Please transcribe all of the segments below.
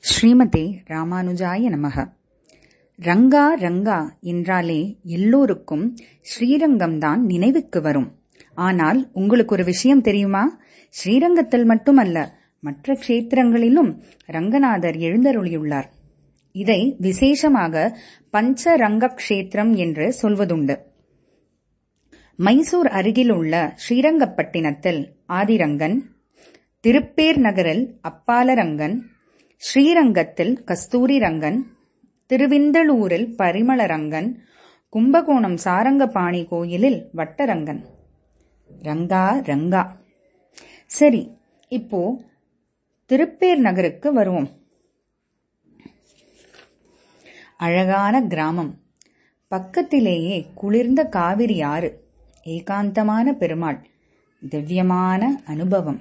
ஸ்ரீமதே ராமானுஜாய நமக ரங்கா ரங்கா என்றாலே எல்லோருக்கும் ஸ்ரீரங்கம்தான் நினைவுக்கு வரும் ஆனால் உங்களுக்கு ஒரு விஷயம் தெரியுமா ஸ்ரீரங்கத்தில் மட்டுமல்ல மற்ற க்ஷேத்திரங்களிலும் ரங்கநாதர் எழுந்தருளியுள்ளார் இதை விசேஷமாக பஞ்சரங்க க்ஷேத்திரம் என்று சொல்வதுண்டு மைசூர் அருகில் உள்ள ஸ்ரீரங்கப்பட்டினத்தில் ஆதிரங்கன் திருப்பேர் நகரில் அப்பாலரங்கன் ஸ்ரீரங்கத்தில் கஸ்தூரி ரங்கன் திருவிந்தளூரில் பரிமளரங்கன் கும்பகோணம் சாரங்கபாணி கோயிலில் வட்டரங்கன் ரங்கா ரங்கா சரி இப்போ திருப்பேர் நகருக்கு வருவோம் அழகான கிராமம் பக்கத்திலேயே குளிர்ந்த காவிரி ஆறு ஏகாந்தமான பெருமாள் திவ்யமான அனுபவம்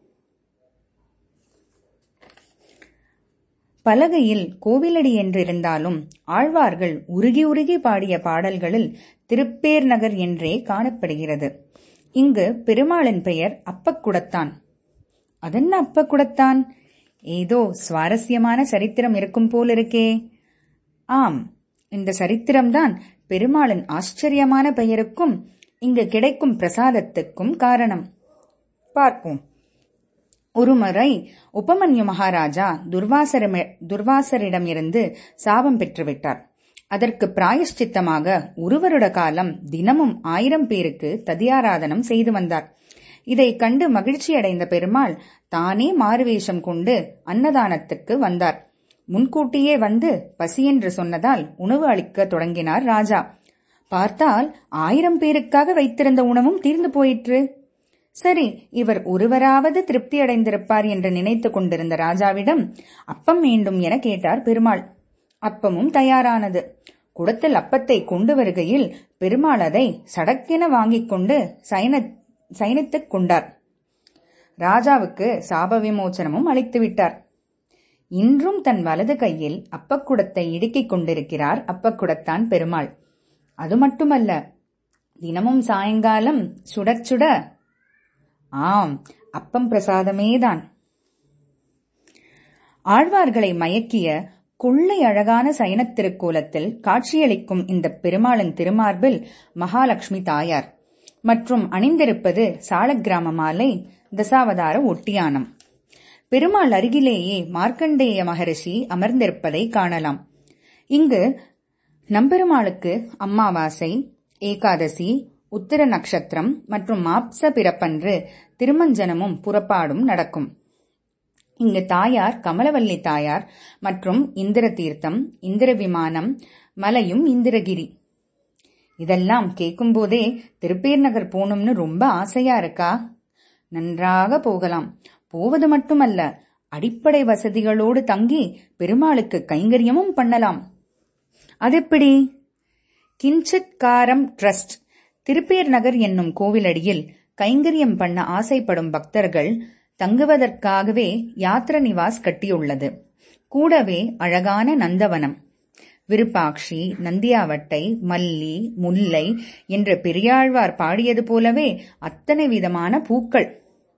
பலகையில் கோவிலடி என்றிருந்தாலும் ஆழ்வார்கள் உருகி உருகி பாடிய பாடல்களில் திருப்பேர் நகர் என்றே காணப்படுகிறது இங்கு பெருமாளின் பெயர் அப்பக்குடத்தான் அதென்ன அப்பக்குடத்தான் ஏதோ சுவாரஸ்யமான சரித்திரம் இருக்கும் போலிருக்கே ஆம் இந்த சரித்திரம்தான் பெருமாளின் ஆச்சரியமான பெயருக்கும் இங்கு கிடைக்கும் பிரசாதத்துக்கும் காரணம் பார்ப்போம் ஒருமுறை உபமன்யு மகாராஜா துர்வாசரம துர்வாசரிடமிருந்து சாபம் பெற்றுவிட்டார் அதற்கு பிராயஷ்சித்தமாக ஒரு வருட காலம் தினமும் ஆயிரம் பேருக்கு ததியாராதனம் செய்து வந்தார் இதை கண்டு மகிழ்ச்சியடைந்த பெருமாள் தானே மாறுவேஷம் கொண்டு அன்னதானத்துக்கு வந்தார் முன்கூட்டியே வந்து பசி என்று சொன்னதால் உணவு அளிக்க தொடங்கினார் ராஜா பார்த்தால் ஆயிரம் பேருக்காக வைத்திருந்த உணவும் தீர்ந்து போயிற்று சரி இவர் ஒருவராவது திருப்தி அடைந்திருப்பார் என்று நினைத்து கொண்டிருந்த ராஜாவிடம் அப்பம் வேண்டும் என கேட்டார் பெருமாள் அப்பமும் தயாரானது குடத்தில் அப்பத்தை கொண்டு வருகையில் பெருமாள் அதை சடக்கென வாங்கிக் கொண்டு சைன சைனித்துக் கொண்டார் ராஜாவுக்கு சாப விமோச்சனமும் அளித்து விட்டார் இன்றும் தன் வலது கையில் அப்பக்குடத்தை இடுக்கிக் கொண்டிருக்கிறார் அப்பக்குடத்தான் பெருமாள் அது மட்டுமல்ல தினமும் சாயங்காலம் சுட சுட ஆம் அப்பம் பிரசாதமேதான் ஆழ்வார்களை மயக்கிய கொள்ளை அழகான சயனத் திருக்கோலத்தில் காட்சியளிக்கும் இந்த பெருமாளின் திருமார்பில் மகாலட்சுமி தாயார் மற்றும் அணிந்திருப்பது சாலக்கிராம மாலை தசாவதார ஒட்டியானம் பெருமாள் அருகிலேயே மார்க்கண்டேய மகரிஷி அமர்ந்திருப்பதை காணலாம் இங்கு நம்பெருமாளுக்கு அம்மாவாசை ஏகாதசி உத்திர நட்சத்திரம் மற்றும் மாப்ச பிறப்பன்று திருமஞ்சனமும் புறப்பாடும் நடக்கும் இங்கு தாயார் கமலவல்லி தாயார் மற்றும் இந்திர தீர்த்தம் இந்திர விமானம் மலையும் இந்திரகிரி இதெல்லாம் கேட்கும்போதே திருப்பேர் நகர் போகணும்னு ரொம்ப ஆசையா இருக்கா நன்றாக போகலாம் போவது மட்டுமல்ல அடிப்படை வசதிகளோடு தங்கி பெருமாளுக்கு கைங்கரியமும் பண்ணலாம் அதெப்படி கிஞ்சித் காரம் ட்ரஸ்ட் திருப்பேர் நகர் என்னும் கோவிலடியில் கைங்கரியம் பண்ண ஆசைப்படும் பக்தர்கள் தங்குவதற்காகவே யாத்ர நிவாஸ் கட்டியுள்ளது கூடவே அழகான நந்தவனம் விருப்பாட்சி நந்தியாவட்டை மல்லி முல்லை என்ற பெரியாழ்வார் பாடியது போலவே அத்தனை விதமான பூக்கள்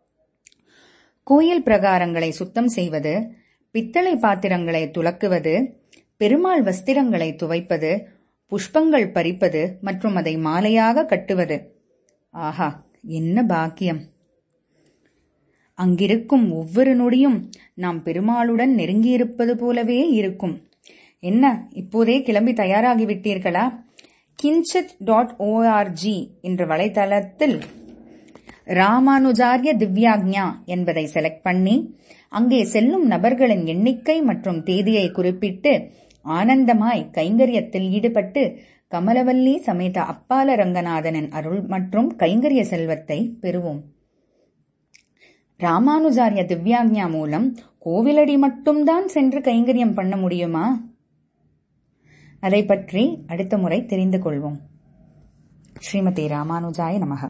கோயில் பிரகாரங்களை சுத்தம் செய்வது பித்தளை பாத்திரங்களை துலக்குவது பெருமாள் வஸ்திரங்களை துவைப்பது புஷ்பங்கள் பறிப்பது மற்றும் அதை மாலையாக கட்டுவது ஆஹா என்ன பாக்கியம் அங்கிருக்கும் ஒவ்வொரு நொடியும் நாம் பெருமாளுடன் நெருங்கியிருப்பது போலவே இருக்கும் என்ன இப்போதே கிளம்பி தயாராகிவிட்டீர்களா கிஞ்சித் டாட் ஓஆர்ஜி என்ற வலைதளத்தில் ராமானுஜாரிய திவ்யாக்ஞா என்பதை செலக்ட் பண்ணி அங்கே செல்லும் நபர்களின் எண்ணிக்கை மற்றும் தேதியை குறிப்பிட்டு ஆனந்தமாய் கைங்கரியத்தில் ஈடுபட்டு கமலவல்லி சமேத அப்பால ரங்கநாதனின் அருள் மற்றும் கைங்கரிய செல்வத்தை பெறுவோம் ராமானுஜாரிய திவ்யாக்ஞா மூலம் கோவிலடி மட்டும்தான் சென்று கைங்கரியம் பண்ண முடியுமா அதை பற்றி அடுத்த முறை தெரிந்து கொள்வோம் ஸ்ரீமதி ராமானுஜாய நமக